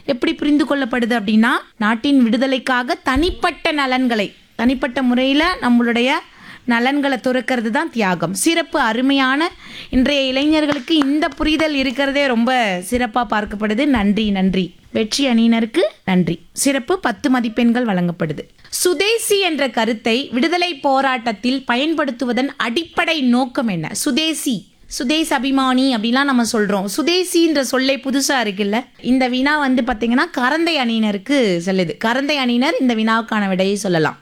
எப்படி புரிந்து கொள்ளப்படுது அப்படின்னா நாட்டின் விடுதலைக்காக தனிப்பட்ட நலன்களை தனிப்பட்ட முறையில் நம்மளுடைய நலன்களை துறக்கிறது தான் தியாகம் சிறப்பு அருமையான இன்றைய இளைஞர்களுக்கு இந்த புரிதல் இருக்கிறதே ரொம்ப சிறப்பாக பார்க்கப்படுது நன்றி நன்றி வெற்றி அணியினருக்கு நன்றி சிறப்பு பத்து மதிப்பெண்கள் வழங்கப்படுது சுதேசி என்ற கருத்தை விடுதலை போராட்டத்தில் பயன்படுத்துவதன் அடிப்படை நோக்கம் என்ன சுதேசி சுதேஸ் அபிமானி அப்படிலாம் நம்ம சொல்றோம் சுதேசின்ற சொல்லே புதுசா இருக்குல்ல இந்த வினா வந்து பாத்தீங்கன்னா கரந்தை அணியினருக்கு செல்லுது கரந்தை அணியினர் இந்த வினாவுக்கான விடையை சொல்லலாம்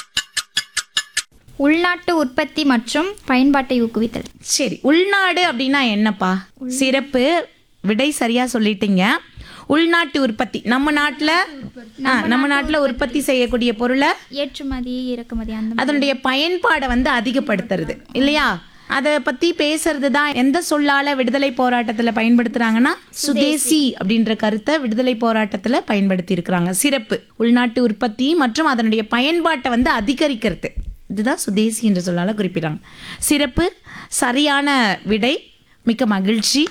உள்நாட்டு உற்பத்தி மற்றும் பயன்பாட்டை ஊக்குவித்தல் சரி உள்நாடு அப்படின்னா என்னப்பா சிறப்பு விடை சரியா சொல்லிட்டீங்க உள்நாட்டு உற்பத்தி நம்ம நாட்டில் நம்ம நாட்டில் உற்பத்தி செய்யக்கூடிய பொருளை ஏற்றுமதி இறக்குமதி அந்த அதனுடைய பயன்பாடை வந்து அதிகப்படுத்துறது இல்லையா அதை பத்தி பேசுறது தான் எந்த சொல்லால விடுதலை போராட்டத்துல பயன்படுத்துறாங்கன்னா சுதேசி அப்படின்ற கருத்தை விடுதலை போராட்டத்துல பயன்படுத்தி இருக்கிறாங்க சிறப்பு உள்நாட்டு உற்பத்தி மற்றும் அதனுடைய பயன்பாட்டை வந்து அதிகரிக்கிறது இதுதான் சுதேசி என்ற சொல்லால குறிப்பிடுறாங்க சிறப்பு சரியான விடை மிக்க மகிழ்ச்சி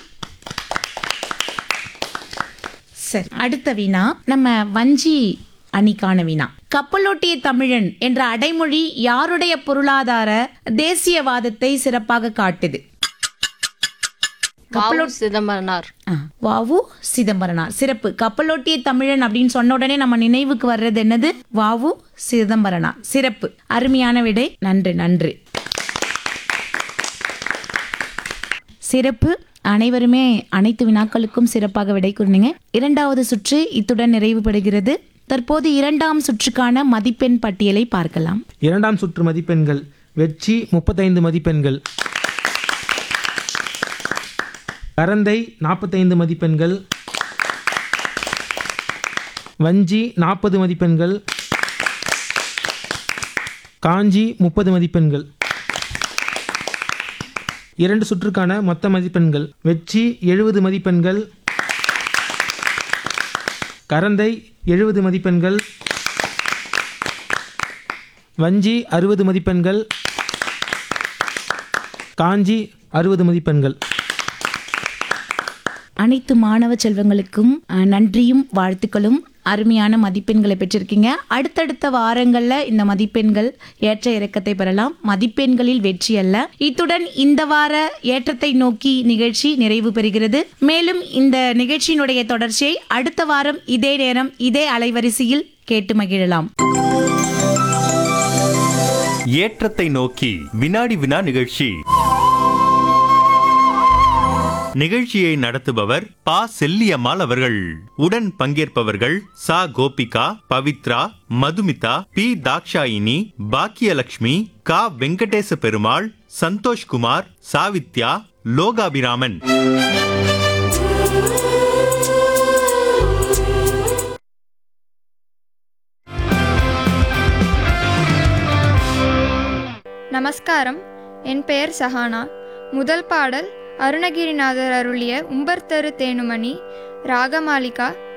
சரி அடுத்த வினா நம்ம வஞ்சி அணிக்கான வினா கப்பலோட்டிய தமிழன் என்ற அடைமொழி யாருடைய பொருளாதார தேசியவாதத்தை சிறப்பாக காட்டுது வாவு சிதம்பரனார் ஆ, வாவு சிதம்பரனார் சிறப்பு கப்பலோட்டிய தமிழன் அப்படின்னு சொன்ன உடனே நம்ம நினைவுக்கு வர்றது என்னது வாவு சிதம்பரனார் சிறப்பு அருமையான விடை நன்று நன்று சிறப்பு அனைவருமே அனைத்து வினாக்களுக்கும் சிறப்பாக விடை கூறினீங்க இரண்டாவது சுற்று இத்துடன் நிறைவு பெறுகிறது தற்போது இரண்டாம் சுற்றுக்கான மதிப்பெண் பட்டியலை பார்க்கலாம் இரண்டாம் சுற்று மதிப்பெண்கள் வெற்றி முப்பத்தைந்து மதிப்பெண்கள் கரந்தை நாற்பத்தைந்து மதிப்பெண்கள் வஞ்சி நாற்பது மதிப்பெண்கள் காஞ்சி முப்பது மதிப்பெண்கள் இரண்டு சுற்றுக்கான மொத்த மதிப்பெண்கள் வெற்றி எழுபது மதிப்பெண்கள் கரந்தை எழுபது மதிப்பெண்கள் வஞ்சி அறுபது மதிப்பெண்கள் காஞ்சி அறுபது மதிப்பெண்கள் அனைத்து மாணவ செல்வங்களுக்கும் அஹ், நன்றியும் வாழ்த்துக்களும் அருமையான மதிப்பெண்களை பெற்றிருக்கீங்க அடுத்தடுத்த வாரங்களில் இந்த மதிப்பெண்கள் ஏற்ற இறக்கத்தை பெறலாம் மதிப்பெண்களில் வெற்றி அல்ல இத்துடன் இந்த வார ஏற்றத்தை நோக்கி நிகழ்ச்சி நிறைவு பெறுகிறது மேலும் இந்த நிகழ்ச்சியினுடைய தொடர்ச்சியை அடுத்த வாரம் இதே நேரம் இதே அலைவரிசையில் கேட்டு மகிழலாம் ஏற்றத்தை நோக்கி வினாடி வினா நிகழ்ச்சி நிகழ்ச்சியை நடத்துபவர் பா செல்லியம்மாள் அவர்கள் உடன் பங்கேற்பவர்கள் சா கோபிகா பவித்ரா மதுமிதா பி தாக்ஷாயினி பாக்கியலட்சுமி கா வெங்கடேச பெருமாள் சந்தோஷ்குமார் சாவித்யா லோகாபிராமன் நமஸ்காரம் என் பெயர் சஹானா முதல் பாடல் அருணகிரிநாதர் அருளிய உம்பர்தரு தேனுமணி ராகமாலிகா